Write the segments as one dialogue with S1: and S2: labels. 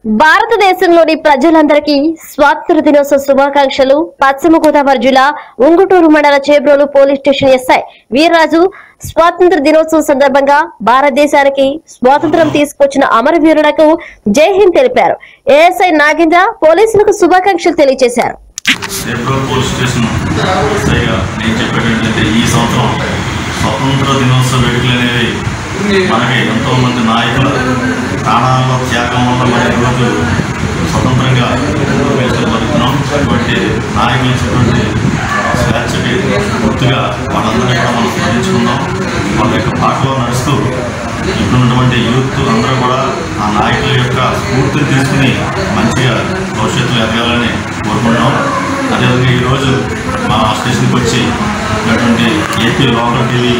S1: భారతదేశంలోని ప్రజలందరికీ స్వాతంత్ర దినోత్సవ శుభాకాంక్షలు పశ్చిమ గోదావరి జిల్లా ఉంగుటూరు మండల Chebrolu police station SI Veerraju స్వాతంత్ర దినోత్సవం సందర్భంగా భారతదేశానికి స్వాతంత్రం తీసుకొచ్చిన అమరవీరులకు జై హింద్ తెలిపారు ఏఎస్ఐ నాగేంద్ర పోలీసులకు శుభాకాంక్షలు తెలియజేశారు
S2: ఏప్రిల్ పోలీస్ స్టేషన్ ఎస్ఐగా నేను చెప్పేటట్లయితే ఈ సంవత్సరం స్వతంత్ర దినోత్సవ వేడుకలు అనేవి మనకి ఎంతో మంది నాయకుల ప్రాణాల త్యాగం వల్ల మన ఈరోజు స్వతంత్రంగా దేశంలో బతుకుతున్నాం ఇటువంటి నాయకులు ఇచ్చినటువంటి స్వేచ్ఛకి గుర్తుగా వాళ్ళందరినీ కూడా మనం స్మరించుకుందాం వాళ్ళ యొక్క పాటలో నడుస్తూ ఇప్పుడున్నటువంటి యూత్ అందరూ కూడా ఆ నాయకుల యొక్క స్ఫూర్తిని తీసుకుని మంచిగా భవిష్యత్తులో ఎదగాలని కోరుకుంటున్నాం అదేవిధంగా ఈరోజు మా స్టేషన్కి వచ్చి ఉన్నటువంటి ఏపీ లోకల్ టీవీ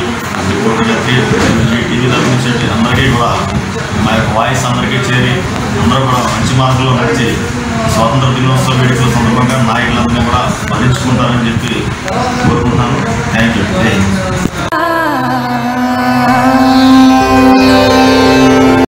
S2: టీవీ తరఫున అందరికీ కూడా మా యొక్క వాయిస్ అందరికీ చేరి అందరూ కూడా మంచి మార్గంలో నడిచి స్వాతంత్ర దినోత్సవ వేడుకల సందర్భంగా నాయకులందరినీ కూడా స్మరించుకుంటారని చెప్పి కోరుకుంటున్నాను థ్యాంక్ యూ